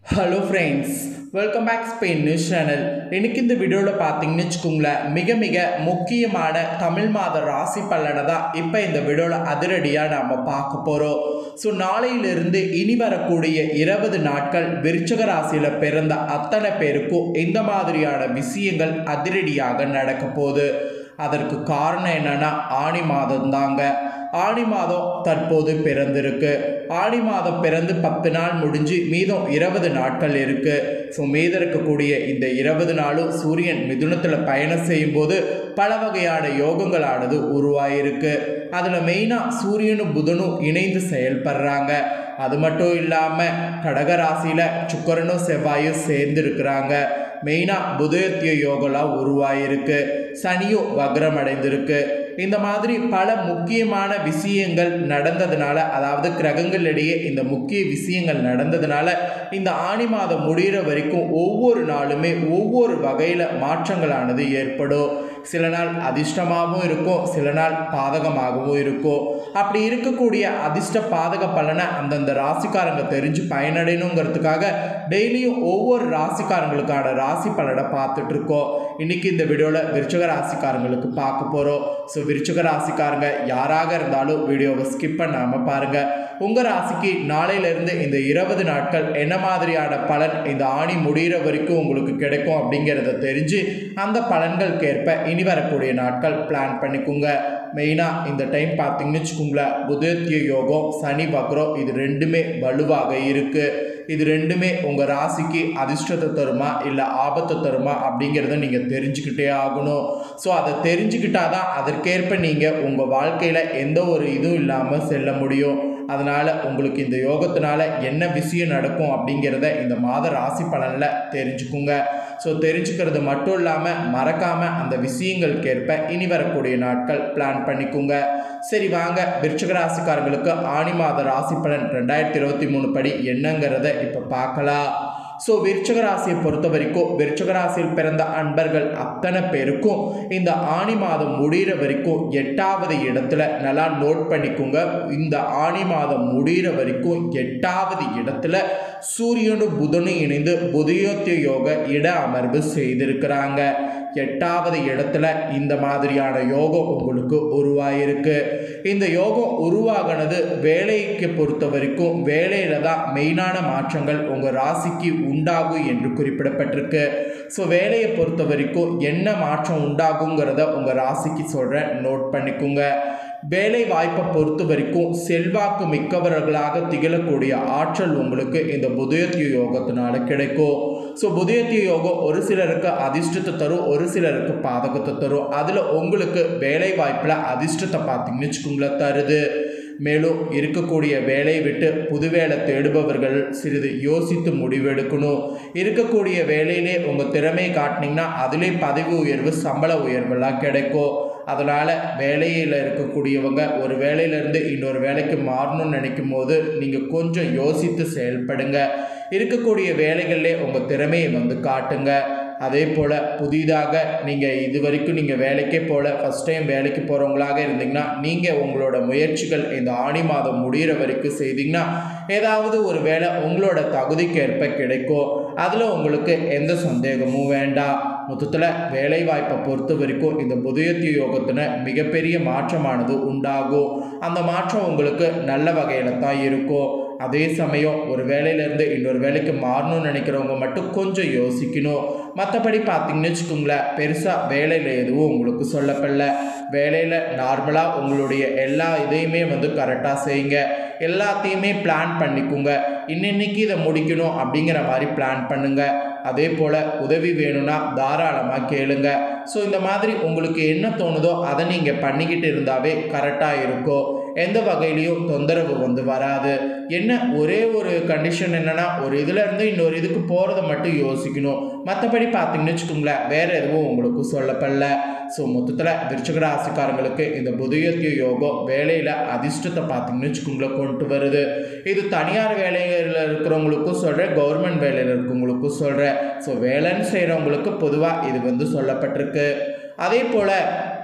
hello friends welcome back Spain news channel இன்னைக்கு இந்த வீடியோவில் பார்த்தீங்கன்னு வச்சுக்கோங்களேன் மிக மிக முக்கியமான தமிழ் மாத ராசி பலனை தான் இப்போ இந்த வீடியோவில் அதிரடியாக நாம் பார்க்க போகிறோம் ஸோ நாளையிலிருந்து இனி வரக்கூடிய இருபது நாட்கள் விருச்சக ராசியில் பிறந்த அத்தனை பேருக்கும் இந்த மாதிரியான விஷயங்கள் அதிரடியாக நடக்க போகுது அதற்கு காரணம் என்னன்னா ஆணி மாதம் தாங்க ஆடி மாதம் தற்போது பிறந்திருக்கு ஆடி மாதம் பிறந்து பத்து நாள் முடிஞ்சு மீதம் இருபது நாட்கள் இருக்கு ஸோ மீதம் இருக்கக்கூடிய இந்த இருபது நாளும் சூரியன் மிதுனத்தில் பயணம் செய்யும்போது பல வகையான யோகங்களானது உருவாயிருக்கு அதில் மெயினாக சூரியனும் புதனும் இணைந்து செயல்படுறாங்க அது மட்டும் இல்லாமல் கடகராசியில் சுக்கரனும் செவ்வாயும் சேர்ந்து இருக்கிறாங்க மெயினாக புதயத்திய யோகலாம் உருவாயிருக்கு சனியும் வக்ரம் அடைந்திருக்கு இந்த மாதிரி பல முக்கியமான விஷயங்கள் நடந்ததுனால அதாவது கிரகங்களிடையே இந்த முக்கிய விஷயங்கள் நடந்ததுனால இந்த ஆணி மாதம் முடிகிற வரைக்கும் ஒவ்வொரு நாளுமே ஒவ்வொரு வகையில் மாற்றங்களானது ஏற்படும் சில நாள் அதிர்ஷ்டமாகவும் இருக்கும் சில நாள் பாதகமாகவும் இருக்கும் அப்படி இருக்கக்கூடிய அதிர்ஷ்ட பாதக பலனை அந்தந்த ராசிக்காரங்க தெரிஞ்சு பயனடையணுங்கிறதுக்காக டெய்லியும் ஒவ்வொரு ராசிக்காரங்களுக்கான ராசி பலனை பார்த்துட்டு இருக்கோம் இன்னைக்கு இந்த வீடியோவில் விருச்சக ராசிக்காரங்களுக்கு பார்க்க போகிறோம் ஸோ விருச்சக ராசிக்காரங்க யாராக இருந்தாலும் வீடியோவை ஸ்கிப் பண்ணாமல் பாருங்கள் உங்கள் ராசிக்கு நாளையிலேருந்து இந்த இருபது நாட்கள் என்ன மாதிரியான பலன் இந்த ஆணி முடிகிற வரைக்கும் உங்களுக்கு கிடைக்கும் அப்படிங்கிறத தெரிஞ்சு அந்த பலன்களுக்கேற்ப இனி வரக்கூடிய நாட்கள் பிளான் பண்ணிக்கோங்க மெயினாக இந்த டைம் பார்த்தீங்கன்னு வச்சுக்கோங்களேன் புதத்திய யோகம் சனி வக்ரம் இது ரெண்டுமே வலுவாக இருக்குது இது ரெண்டுமே உங்கள் ராசிக்கு அதிர்ஷ்டத்தை தருமா இல்லை ஆபத்தை தருமா அப்படிங்கிறத நீங்கள் தெரிஞ்சுக்கிட்டே ஆகணும் ஸோ அதை தெரிஞ்சுக்கிட்டா தான் அதற்கேற்ப நீங்கள் உங்கள் வாழ்க்கையில் எந்த ஒரு இதுவும் இல்லாமல் செல்ல முடியும் அதனால் உங்களுக்கு இந்த யோகத்தினால என்ன விஷயம் நடக்கும் அப்படிங்கிறத இந்த மாத ராசி பலனில் தெரிஞ்சுக்குங்க ஸோ தெரிஞ்சுக்கிறது மட்டும் இல்லாமல் மறக்காமல் அந்த விஷயங்களுக்கேற்ப இனி வரக்கூடிய நாட்கள் பிளான் பண்ணிக்கோங்க சரி வாங்க விருச்சக ராசிக்காரங்களுக்கு ஆணி மாத ராசி பலன் ரெண்டாயிரத்தி இருபத்தி மூணு படி என்னங்கிறத இப்போ பார்க்கலாம் ஸோ விருச்சக ராசியை பொறுத்த வரைக்கும் விருச்சக ராசியில் பிறந்த அன்பர்கள் அத்தனை பேருக்கும் இந்த ஆணி மாதம் முடிகிற வரைக்கும் எட்டாவது இடத்துல நல்லா நோட் பண்ணிக்கோங்க இந்த ஆணி மாதம் முடிகிற வரைக்கும் எட்டாவது இடத்துல சூரியனும் புதனும் இணைந்து புதயோத்திய யோக இட அமர்வு செய்திருக்கிறாங்க எட்டாவது இடத்துல இந்த மாதிரியான யோகம் உங்களுக்கு உருவாயிருக்கு இந்த யோகம் உருவாகினது வேலைக்கு பொறுத்த வரைக்கும் வேலையில தான் மெயினான மாற்றங்கள் உங்கள் ராசிக்கு உண்டாகும் என்று குறிப்பிடப்பட்டிருக்கு ஸோ வேலையை பொறுத்த வரைக்கும் என்ன மாற்றம் உண்டாகுங்கிறத உங்கள் ராசிக்கு சொல்கிறேன் நோட் பண்ணிக்கோங்க வேலை வாய்ப்பை பொறுத்த வரைக்கும் செல்வாக்கு மிக்கவர்களாக திகழக்கூடிய ஆற்றல் உங்களுக்கு இந்த புதயத்திய யோகத்தினால கிடைக்கும் ஸோ புதயத்திய யோகம் ஒரு சிலருக்கு அதிர்ஷ்டத்தை தரும் ஒரு சிலருக்கு பாதகத்தை தரும் அதில் உங்களுக்கு வேலை வாய்ப்பில் அதிர்ஷ்டத்தை பார்த்தீங்கன்னு வச்சுக்கோங்களேன் தருது மேலும் இருக்கக்கூடிய வேலையை விட்டு புது வேலை தேடுபவர்கள் சிறிது யோசித்து முடிவெடுக்கணும் இருக்கக்கூடிய வேலையிலே உங்கள் திறமையை காட்டினீங்கன்னா அதிலே பதவி உயர்வு சம்பள உயர்வெல்லாம் கிடைக்கும் அதனால் வேலையில் இருக்கக்கூடியவங்க ஒரு வேலையிலேருந்து இன்னொரு வேலைக்கு மாறணும்னு நினைக்கும் போது நீங்கள் கொஞ்சம் யோசித்து செயல்படுங்க இருக்கக்கூடிய வேலைகளிலே உங்கள் திறமையை வந்து காட்டுங்க அதே போல் புதிதாக நீங்கள் இது வரைக்கும் நீங்கள் வேலைக்கே போல் ஃபஸ்ட் டைம் வேலைக்கு போகிறவங்களாக இருந்தீங்கன்னா நீங்கள் உங்களோட முயற்சிகள் இந்த ஆணி மாதம் முடிகிற வரைக்கும் செய்தீங்கன்னா ஏதாவது ஒரு வேலை உங்களோட தகுதிக்கேற்ப கிடைக்கும் அதில் உங்களுக்கு எந்த சந்தேகமும் வேண்டாம் மொத்தத்தில் வேலை வாய்ப்பை பொறுத்த வரைக்கும் இந்த புதயத்திய யோகத்தில் மிகப்பெரிய மாற்றமானது உண்டாகும் அந்த மாற்றம் உங்களுக்கு நல்ல வகையில் தான் இருக்கும் அதே சமயம் ஒரு வேலையிலேருந்து இன்னொரு வேலைக்கு மாறணும்னு நினைக்கிறவங்க மட்டும் கொஞ்சம் யோசிக்கணும் மற்றபடி பார்த்தீங்கன்னு வச்சுக்கோங்களேன் பெருசாக வேலையில் எதுவும் உங்களுக்கு சொல்லப்படல வேலையில் நார்மலாக உங்களுடைய எல்லா இதையுமே வந்து கரெக்டாக செய்யுங்க எல்லாத்தையுமே பிளான் பண்ணிக்கோங்க இன்னன்னைக்கு இதை முடிக்கணும் அப்படிங்கிற மாதிரி பிளான் பண்ணுங்கள் அதே போல் உதவி வேணும்னா தாராளமாக கேளுங்க ஸோ இந்த மாதிரி உங்களுக்கு என்ன தோணுதோ அதை நீங்கள் பண்ணிக்கிட்டு இருந்தாவே கரெக்டாக இருக்கும் எந்த வகையிலையும் தொந்தரவு வந்து வராது என்ன ஒரே ஒரு கண்டிஷன் என்னென்னா ஒரு இதில் இருந்து இன்னொரு இதுக்கு போகிறத மட்டும் யோசிக்கணும் மற்றபடி பார்த்தீங்கன்னு வச்சுக்கோங்களேன் வேறு எதுவும் உங்களுக்கு சொல்லப்படல ஸோ மொத்தத்தில் விருச்சக ராசிக்காரங்களுக்கு இந்த புதயத்திய யோகம் வேலையில் அதிர்ஷ்டத்தை பார்த்தீங்கன்னு வச்சுக்கோங்களேன் கொண்டு வருது இது தனியார் வேலையில் இருக்கிறவங்களுக்கும் சொல்கிறேன் கவர்மெண்ட் வேலையில் இருக்கிறவங்களுக்கும் சொல்கிறேன் ஸோ வேலைன்னு செய்கிறவங்களுக்கு பொதுவாக இது வந்து சொல்லப்பட்டிருக்கு அதே போல்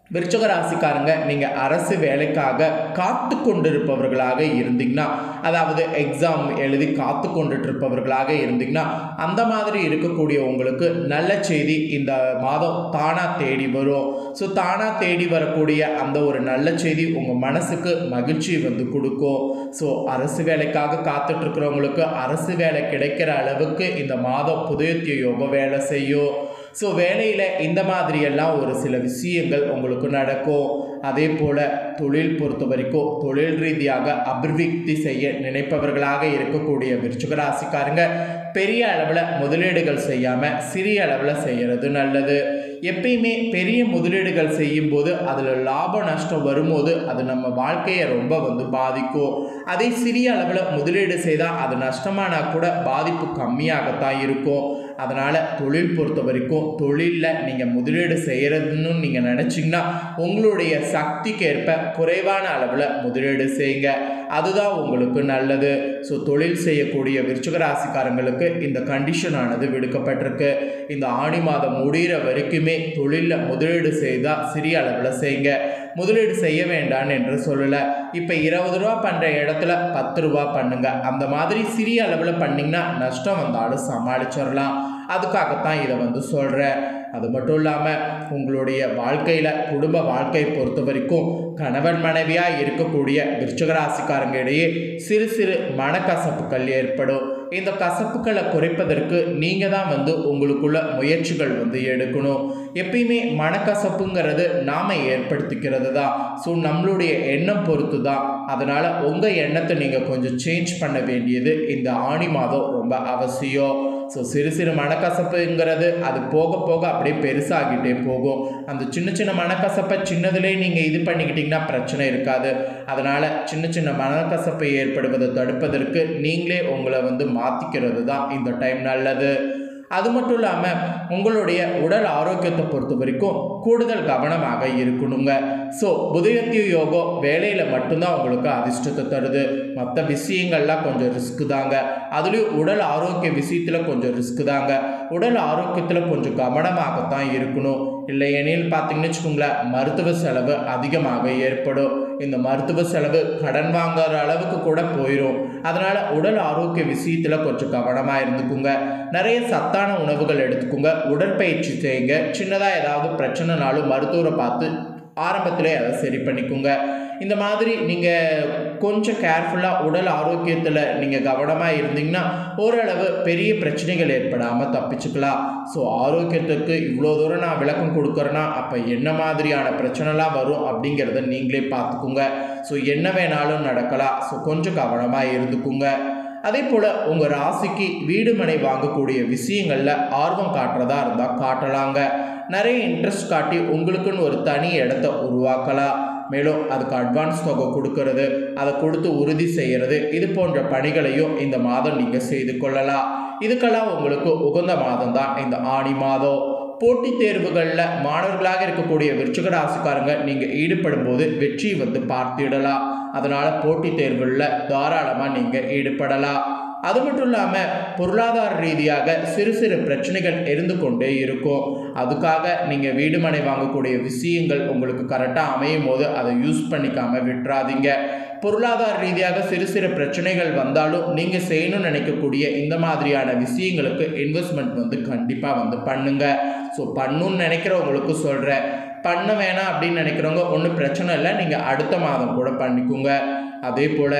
விருச்சக ராசிக்காரங்க நீங்கள் அரசு வேலைக்காக காத்து கொண்டிருப்பவர்களாக இருந்தீங்கன்னா அதாவது எக்ஸாம் எழுதி காத்து கொண்டுட்டு இருப்பவர்களாக இருந்தீங்கன்னா அந்த மாதிரி இருக்கக்கூடிய உங்களுக்கு நல்ல செய்தி இந்த மாதம் தானாக தேடி வரும் ஸோ தானாக தேடி வரக்கூடிய அந்த ஒரு நல்ல செய்தி உங்கள் மனசுக்கு மகிழ்ச்சி வந்து கொடுக்கும் ஸோ அரசு வேலைக்காக காத்துட்டு இருக்கிறவங்களுக்கு அரசு வேலை கிடைக்கிற அளவுக்கு இந்த மாதம் புதயத்திய யோகம் வேலை செய்யும் ஸோ வேலையில் இந்த மாதிரியெல்லாம் ஒரு சில விஷயங்கள் உங்களுக்கு நடக்கும் அதே போல் தொழில் பொறுத்த வரைக்கும் தொழில் ரீதியாக அபிவிருத்தி செய்ய நினைப்பவர்களாக இருக்கக்கூடிய விருச்சிக ராசிக்காரங்க பெரிய அளவில் முதலீடுகள் செய்யாமல் சிறிய அளவில் செய்கிறது நல்லது எப்பயுமே பெரிய முதலீடுகள் செய்யும்போது அதில் லாப நஷ்டம் வரும்போது அது நம்ம வாழ்க்கையை ரொம்ப வந்து பாதிக்கும் அதே சிறிய அளவில் முதலீடு செய்தால் அது நஷ்டமானா கூட பாதிப்பு கம்மியாகத்தான் இருக்கும் அதனால் தொழில் பொறுத்த வரைக்கும் தொழிலில் நீங்கள் முதலீடு செய்கிறதுன்னு நீங்கள் நினச்சிங்கன்னா உங்களுடைய சக்திக்கேற்ப குறைவான அளவில் முதலீடு செய்யுங்க அதுதான் உங்களுக்கு நல்லது ஸோ தொழில் செய்யக்கூடிய விருச்சிக ராசிக்காரங்களுக்கு இந்த கண்டிஷனானது விடுக்கப்பட்டிருக்கு இந்த ஆணி மாதம் முடிகிற வரைக்குமே தொழிலில் முதலீடு செய்தால் சிறிய அளவில் செய்யுங்க முதலீடு செய்ய வேண்டாம் என்று சொல்லலை இப்போ இருபது ரூபா பண்ணுற இடத்துல பத்து ரூபா பண்ணுங்க அந்த மாதிரி சிறிய அளவில் பண்ணிங்கன்னா நஷ்டம் வந்தாலும் சமாளிச்சிடலாம் அதுக்காகத்தான் இதை வந்து சொல்கிறேன் அது மட்டும் இல்லாமல் உங்களுடைய வாழ்க்கையில் குடும்ப வாழ்க்கையை பொறுத்த வரைக்கும் கணவன் மனைவியாக இருக்கக்கூடிய விருச்சகராசிக்காரங்க இடையே சிறு சிறு மனக்கசப்புகள் ஏற்படும் இந்த கசப்புகளை குறைப்பதற்கு நீங்கள் தான் வந்து உங்களுக்குள்ள முயற்சிகள் வந்து எடுக்கணும் எப்பயுமே மனக்கசப்புங்கிறது நாம் ஏற்படுத்திக்கிறது தான் ஸோ நம்மளுடைய எண்ணம் பொறுத்து தான் அதனால் உங்கள் எண்ணத்தை நீங்கள் கொஞ்சம் சேஞ்ச் பண்ண வேண்டியது இந்த ஆணி மாதம் ரொம்ப அவசியம் ஸோ சிறு சிறு மனக்கசப்புங்கிறது அது போக போக அப்படியே பெருசாகிட்டே போகும் அந்த சின்ன சின்ன மனக்கசப்பை சின்னதுலேயே நீங்கள் இது பண்ணிக்கிட்டிங்கன்னா பிரச்சனை இருக்காது அதனால் சின்ன சின்ன மனக்கசப்பை ஏற்படுவதை தடுப்பதற்கு நீங்களே உங்களை வந்து மாற்றிக்கிறது தான் இந்த டைம் நல்லது அது மட்டும் இல்லாமல் உங்களுடைய உடல் ஆரோக்கியத்தை பொறுத்த வரைக்கும் கூடுதல் கவனமாக இருக்கணுங்க ஸோ புதயத்திய யோகம் வேலையில் மட்டும்தான் உங்களுக்கு அதிர்ஷ்டத்தை தருது மற்ற விஷயங்கள்லாம் கொஞ்சம் ரிஸ்க்கு தாங்க அதுலேயும் உடல் ஆரோக்கிய விஷயத்தில் கொஞ்சம் ரிஸ்க்கு தாங்க உடல் ஆரோக்கியத்தில் கொஞ்சம் கவனமாகத்தான் இருக்கணும் இல்லை எனில் பார்த்தீங்கன்னு வச்சுக்கோங்களேன் மருத்துவ செலவு அதிகமாக ஏற்படும் இந்த மருத்துவ செலவு கடன் வாங்குற அளவுக்கு கூட போயிடும் அதனால் உடல் ஆரோக்கிய விஷயத்தில் கொஞ்சம் கவனமாக இருந்துக்குங்க நிறைய சத்தான உணவுகள் எடுத்துக்கோங்க உடற்பயிற்சி செய்யுங்க சின்னதாக ஏதாவது பிரச்சனைனாலும் மருத்துவரை பார்த்து ஆரம்பத்திலே அதை சரி பண்ணிக்கோங்க இந்த மாதிரி நீங்கள் கொஞ்சம் கேர்ஃபுல்லாக உடல் ஆரோக்கியத்தில் நீங்கள் கவனமாக இருந்தீங்கன்னா ஓரளவு பெரிய பிரச்சனைகள் ஏற்படாமல் தப்பிச்சுக்கலாம் ஸோ ஆரோக்கியத்துக்கு இவ்வளோ தூரம் நான் விளக்கம் கொடுக்குறேன்னா அப்போ என்ன மாதிரியான பிரச்சனைலாம் வரும் அப்படிங்கிறத நீங்களே பார்த்துக்குங்க ஸோ என்ன வேணாலும் நடக்கலாம் ஸோ கொஞ்சம் கவனமாக இருந்துக்குங்க அதே போல் உங்கள் ராசிக்கு வீடு மனை வாங்கக்கூடிய விஷயங்களில் ஆர்வம் காட்டுறதா இருந்தால் காட்டலாங்க நிறைய இன்ட்ரெஸ்ட் காட்டி உங்களுக்குன்னு ஒரு தனி இடத்த உருவாக்கலாம் மேலும் அதுக்கு அட்வான்ஸ் தொகை கொடுக்கறது அதை கொடுத்து உறுதி செய்கிறது இது போன்ற பணிகளையும் இந்த மாதம் நீங்கள் செய்து கொள்ளலாம் இதுக்கெல்லாம் உங்களுக்கு உகந்த மாதம் தான் இந்த ஆணி மாதம் போட்டித் தேர்வுகளில் மாணவர்களாக இருக்கக்கூடிய விருச்சிக ராசிக்காரங்க நீங்கள் ஈடுபடும் போது வெற்றி வந்து பார்த்திடலாம் அதனால் போட்டித் தேர்வுகளில் தாராளமாக நீங்கள் ஈடுபடலாம் அது மட்டும் இல்லாமல் பொருளாதார ரீதியாக சிறு சிறு பிரச்சனைகள் இருந்து கொண்டே இருக்கும் அதுக்காக நீங்கள் வீடு மனை வாங்கக்கூடிய விஷயங்கள் உங்களுக்கு கரெக்டாக அமையும் போது அதை யூஸ் பண்ணிக்காமல் விட்டுறாதீங்க பொருளாதார ரீதியாக சிறு சிறு பிரச்சனைகள் வந்தாலும் நீங்கள் செய்யணும்னு நினைக்கக்கூடிய இந்த மாதிரியான விஷயங்களுக்கு இன்வெஸ்ட்மெண்ட் வந்து கண்டிப்பாக வந்து பண்ணுங்க ஸோ பண்ணணும்னு நினைக்கிறவங்களுக்கு சொல்கிறேன் பண்ண வேணாம் அப்படின்னு நினைக்கிறவங்க ஒன்றும் பிரச்சனை இல்லை நீங்கள் அடுத்த மாதம் கூட பண்ணிக்கோங்க அதே போல்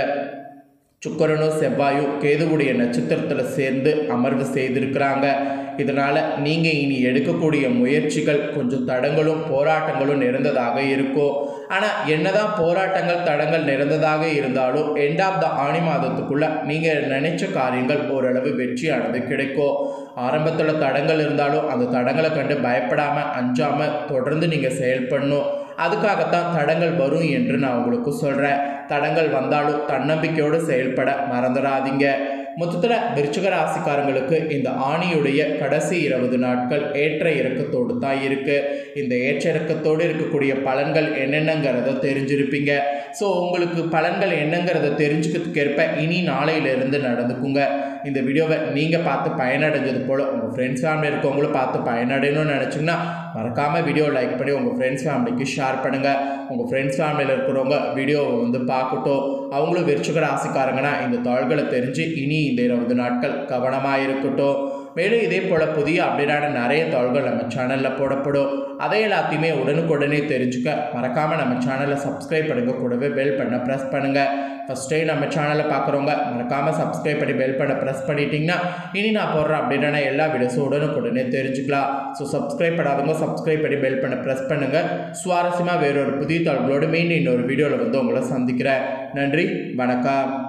சுக்கரனும் செவ்வாயும் கேதுவுடைய நட்சத்திரத்தில் சேர்ந்து அமர்வு செய்திருக்கிறாங்க இதனால் நீங்கள் இனி எடுக்கக்கூடிய முயற்சிகள் கொஞ்சம் தடங்களும் போராட்டங்களும் நிறைந்ததாக இருக்கும் ஆனால் என்னதான் போராட்டங்கள் தடங்கள் நிறைந்ததாக இருந்தாலும் எண்ட் ஆஃப் த ஆணி மாதத்துக்குள்ளே நீங்கள் நினைச்ச காரியங்கள் ஓரளவு வெற்றியானது கிடைக்கும் ஆரம்பத்தில் தடங்கள் இருந்தாலும் அந்த தடங்களை கண்டு பயப்படாமல் அஞ்சாமல் தொடர்ந்து நீங்கள் செயல்படணும் அதுக்காகத்தான் தடங்கள் வரும் என்று நான் உங்களுக்கு சொல்கிறேன் தடங்கள் வந்தாலும் தன்னம்பிக்கையோடு செயல்பட மறந்துடாதீங்க மொத்தத்தில் விருச்சிக ராசிக்காரங்களுக்கு இந்த ஆணியுடைய கடைசி இருபது நாட்கள் ஏற்ற இறக்கத்தோடு தான் இருக்குது இந்த ஏற்ற இறக்கத்தோடு இருக்கக்கூடிய பலன்கள் என்னென்னங்கிறத தெரிஞ்சிருப்பீங்க ஸோ உங்களுக்கு பலன்கள் என்னங்கிறத தெரிஞ்சுக்கிறதுக்கேற்ப இனி நாளையிலிருந்து நடந்துக்குங்க இந்த வீடியோவை நீங்கள் பார்த்து பயனடைஞ்சது போல் உங்கள் ஃப்ரெண்ட்ஸ் ஃபேமிலி இருக்கவங்களும் பார்த்து பயனடையணும்னு நினச்சிங்கன்னா மறக்காமல் வீடியோ லைக் பண்ணி உங்கள் ஃப்ரெண்ட்ஸ் ஃபேமிலிக்கு ஷேர் பண்ணுங்கள் உங்கள் ஃப்ரெண்ட்ஸ் ஃபேமிலியில் இருக்கிறவங்க வீடியோவை வந்து பார்க்கட்டும் அவங்களும் விருச்சிக ராசிக்காரங்கன்னா இந்த தாள்களை தெரிஞ்சு இனி இந்த இருபது நாட்கள் கவனமாக இருக்கட்டும் மேலும் இதே போல் புதிய அப்டேட்டான நிறைய தாள்கள் நம்ம சேனலில் போடப்படும் அதை எல்லாத்தையுமே உடனுக்குடனே தெரிஞ்சுக்க மறக்காமல் நம்ம சேனலை சப்ஸ்கிரைப் பண்ணுங்க கூடவே பெல் பண்ண ப்ரெஸ் பண்ணுங்கள் ஃபஸ்ட் டைம் நம்ம சேனலை பார்க்குறவங்க மறக்காமல் சப்ஸ்கிரைப் பண்ணி பெல் பண்ண ப்ரெஸ் பண்ணிட்டீங்கன்னா இனி நான் போடுற அப்டேட்டான எல்லா வீடியோஸும் உடனுக்குடனே தெரிஞ்சுக்கலாம் ஸோ சப்ஸ்கிரைப் பண்ணாதவங்க சப்ஸ்கிரைப் பண்ணி பெல் பண்ண ப்ரெஸ் பண்ணுங்கள் சுவாரஸ்யமாக வேறொரு புதிய தாள்களோடு மீண்டும் இன்னொரு வீடியோவில் வந்து உங்களை சந்திக்கிறேன் நன்றி வணக்கம்